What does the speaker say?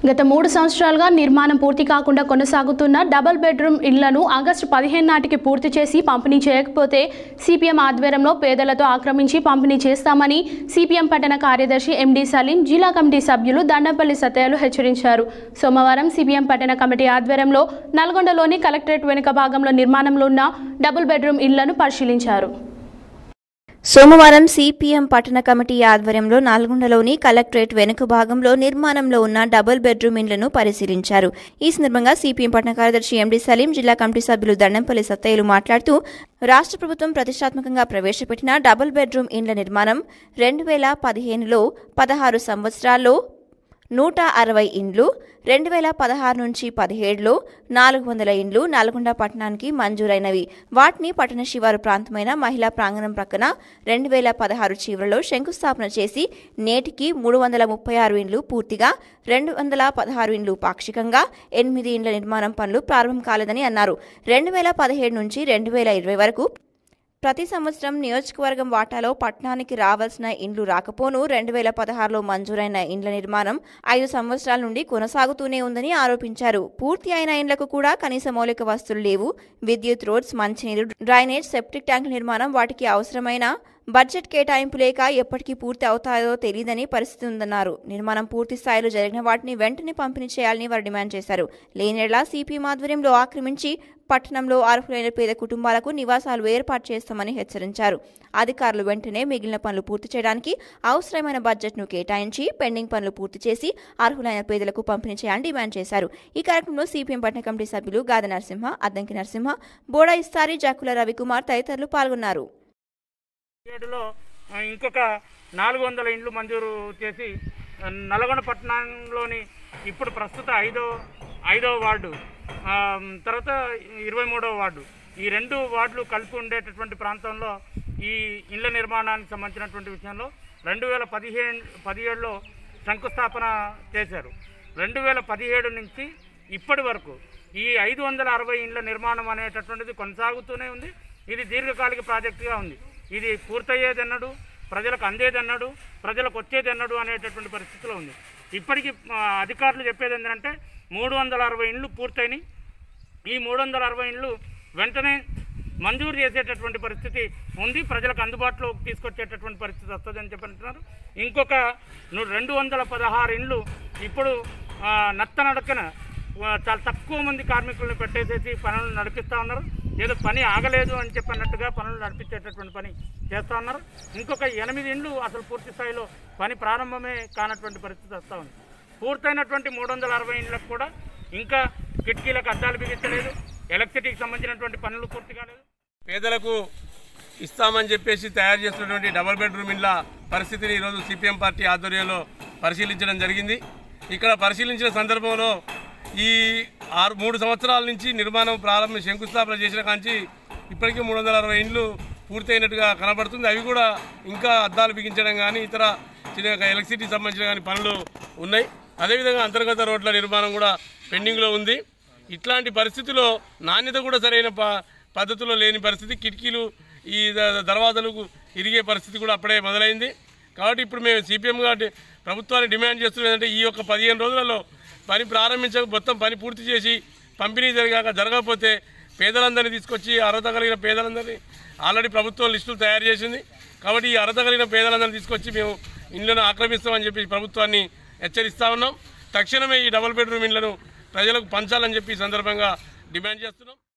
గత మూడు సంవత్సరాలుగా నిర్మాణం పూర్తి కాకుండా కొనసాగుతున్న డబుల్ బెడ్రూమ్ ఇళ్లను ఆగస్టు పదిహేను నాటికి పూర్తి చేసి పంపిణీ చేయకపోతే సిపిఎం ఆధ్వర్యంలో పేదలతో ఆక్రమించి పంపిణీ చేస్తామని సిపిఎం పట్టణ కార్యదర్శి ఎండి సలీం జిల్లా కమిటీ సభ్యులు దండపల్లి సత్యాలు హెచ్చరించారు సోమవారం సిపిఎం పట్టణ కమిటీ ఆధ్వర్యంలో నల్గొండలోని కలెక్టరేట్ వెనుక భాగంలో నిర్మాణంలో ఉన్న డబుల్ బెడ్రూమ్ ఇళ్లను పరిశీలించారు సోమవారం సిపిఎం పట్టణ కమిటీ ఆధ్వర్యంలో నల్గొండలోని కలెక్టరేట్ వెనుక భాగంలో నిర్మాణంలో ఉన్న డబుల్ బెడ్రూమ్ ఇండ్లను పరిశీలించారు ఈ సందర్భంగా సిపిఎం పట్టణ కార్యదర్శి ఎండి సలీం జిల్లా కమిటీ సభ్యులు దండంపల్లి సత్తయ్యలు మాట్లాడుతూ రాష్ట్ర ప్రభుత్వం ప్రతిష్టాత్మకంగా ప్రవేశపెట్టిన డబుల్ బెడ్రూమ్ ఇండ్ల నిర్మాణం రెండు వేల పదిహేనులో పదహారు సంవత్సరాల్లో నూట అరవై ఇండ్లు రెండు వేల పదహారు నుంచి పదిహేడులో నాలుగు వందల ఇండ్లు నల్గొండ పట్టణానికి మంజూరైనవి వాటిని పట్టణ శివారు ప్రాంతమైన మహిళా ప్రాంగణం ప్రక్కన రెండు వేల పదహారు చివరిలో శంకుస్థాపన చేసి నేటికి మూడు వందల ముప్పై ఆరు ఇండ్లు పూర్తిగా రెండు వందల పదహారు ఇండ్లు పాక్షికంగా ఎనిమిది ఇండ్ల నిర్మాణం పనులు ప్రారంభం కాలేదని అన్నారు రెండు వేల పదిహేడు నుంచి రెండు వేల ఇరవై వరకు ప్రతి సంవత్సరం నియోజకవర్గం వాటాలో పట్టణానికి రావాల్సిన ఇండ్లు రాకపోను రెండు వేల పదహారులో మంజూరైన ఇండ్ల నిర్మాణం ఐదు సంవత్సరాల నుండి కొనసాగుతూనే ఉందని ఆరోపించారు పూర్తి అయిన ఇండ్లకు కూడా కనీస మౌలిక వస్తువులు లేవు విద్యుత్ రోడ్స్ మంచినీరు డ్రైనేజ్ సెప్టిక్ ట్యాంక్ నిర్మాణం వాటికి అవసరమైన బడ్జెట్ కేటాయింపు లేక ఎప్పటికీ పూర్తి అవుతాయో తెలియదని పరిస్థితి ఉందన్నారు నిర్మాణం పూర్తి స్థాయిలో జరిగిన వాటిని వెంటనే పంపిణీ చేయాలని వారు డిమాండ్ చేశారు లేనేళ్ల సిపిఎం ఆధ్వర్యంలో ఆక్రమించి పట్టణంలో అర్హులైన పేద కుటుంబాలకు నివాసాలు ఏర్పాటు చేస్తామని హెచ్చరించారు అధికారులు వెంటనే మిగిలిన పనులు పూర్తి చేయడానికి అవసరమైన బడ్జెట్ను కేటాయించి పెండింగ్ పనులు పూర్తి చేసి అర్హులైన పేదలకు పంపిణీ చేయాలని డిమాండ్ చేశారు ఈ కార్యక్రమంలో సిపిఎం పట్టణ కమిటీ సభ్యులు గాద నరసింహ అద్దంకి నరసింహ బోడా ఇస్తారి జాకుల రవికుమార్ తదితరులు పాల్గొన్నారు ఏడులో ఆ, ఇంకొక నాలుగు వందల ఇండ్లు మంజూరు చేసి ఆ, నల్గొండ పట్టణంలోని ఇప్పుడు ప్రస్తుత ఐదో ఐదో వార్డు ఆ, తర్వాత ఇరవై మూడవ వార్డు ఈ రెండు వార్డులు కలిపి ఉండేటటువంటి ప్రాంతంలో ఈ ఇళ్ల నిర్మాణానికి సంబంధించినటువంటి విషయంలో రెండు వేల పదిహేను పదిహేడులో శంకుస్థాపన చేశారు రెండు వేల పదిహేడు నుంచి ఇప్పటి వరకు ఈ ఐదు వందల అరవై ఇండ్ల నిర్మాణం అనేటటువంటిది కొనసాగుతూనే ఉంది ఇది దీర్ఘకాలిక ప్రాజెక్టుగా ఉంది ఇది పూర్తయ్యేదన్నాడు ప్రజలకు అందేదన్నాడు ప్రజలకు వచ్చేదన్నాడు అనేటటువంటి పరిస్థితిలో ఉంది ఇప్పటికీ ఆ, అధికారులు చెప్పేది ఏంటంటే మూడు వందల అరవై ఇండ్లు పూర్తయినాయి ఈ మూడు వందల అరవై ఇండ్లు వెంటనే మంజూరు చేసేటటువంటి పరిస్థితి ఉంది ప్రజలకు అందుబాటులోకి తీసుకొచ్చేటటువంటి పరిస్థితి వస్తుందని చెప్పి అంటున్నారు ఇంకొక ను- రెండు వందల పదహారు ఇండ్లు ఇప్పుడు ఆ, నత్తనడకన ఆ, చాలా తక్కువ మంది కార్మికులను పెట్టేసేసి పనులు నడిపిస్తూ ఉన్నారు ఏదో పని ఆగలేదు అని చెప్పినట్టుగా పనులు నడిపించేటటువంటి పని చేస్తూ ఉన్నారు ఇంకొక ఎనిమిది ఇండ్లు అసలు పూర్తి స్థాయిలో పని ప్రారంభమే కానటువంటి పరిస్థితి వస్తూ ఉంది పూర్తయినటువంటి మూడు వందల అరవై ఇండ్లకు కూడా ఇంకా కిటికీలకు అద్దాలు బిగించలేదు ఎలక్ట్రిసిటీకి సంబంధించినటువంటి పనులు పూర్తి కాలేదు పేదలకు ఇస్తామని చెప్పేసి తయారు చేస్తున్నటువంటి డబుల్ బెడ్రూమ్ ఇండ్ల పరిస్థితిని ఈరోజు సిపిఎం పార్టీ ఆధ్వర్యంలో పరిశీలించడం జరిగింది ఇక్కడ పరిశీలించిన సందర్భంలో ఈ ఆరు మూడు సంవత్సరాల నుంచి నిర్మాణం ప్రారంభం శంకుస్థాపన చేసిన కాంచి ఇప్పటికీ మూడు వందల అరవై ఇండ్లు పూర్తయినట్టుగా కనబడుతుంది అవి కూడా ఇంకా అద్దాలు బిగించడం కానీ ఇతర చిన్న ఎలక్ట్రిసిటీ సంబంధించిన కానీ పనులు ఉన్నాయి అదేవిధంగా అంతర్గత రోడ్ల నిర్మాణం కూడా పెండింగ్లో ఉంది ఇట్లాంటి పరిస్థితిలో నాణ్యత కూడా సరైన ప- పద్ధతిలో లేని పరిస్థితి కిటికీలు ఈ ద- దర్వాజలకు ఇరిగే పరిస్థితి కూడా అప్పుడే మొదలైంది కాబట్టి ఇప్పుడు మేము సిపిఎంగా ప్రభుత్వాన్ని డిమాండ్ చేస్తున్నది ఏంటంటే ఈ యొక్క పదిహేను రోజులలో పని ప్రారంభించక మొత్తం పని పూర్తి చేసి పంపిణీ జరిగాక జరగకపోతే పేదలందరినీ తీసుకొచ్చి అర్హత కలిగిన పేదలందరినీ ఆల్రెడీ ప్రభుత్వం లిస్టులు తయారు చేసింది కాబట్టి ఈ అర్హత కలిగిన పేదలందరినీ తీసుకొచ్చి మేము ఇండ్లను ఆక్రమిస్తామని చెప్పి ప్రభుత్వాన్ని హెచ్చరిస్తా ఉన్నాం తక్షణమే ఈ డబుల్ బెడ్రూమ్ ఇండ్లను ప్రజలకు పంచాలని చెప్పి ఈ సందర్భంగా డిమాండ్ చేస్తున్నాం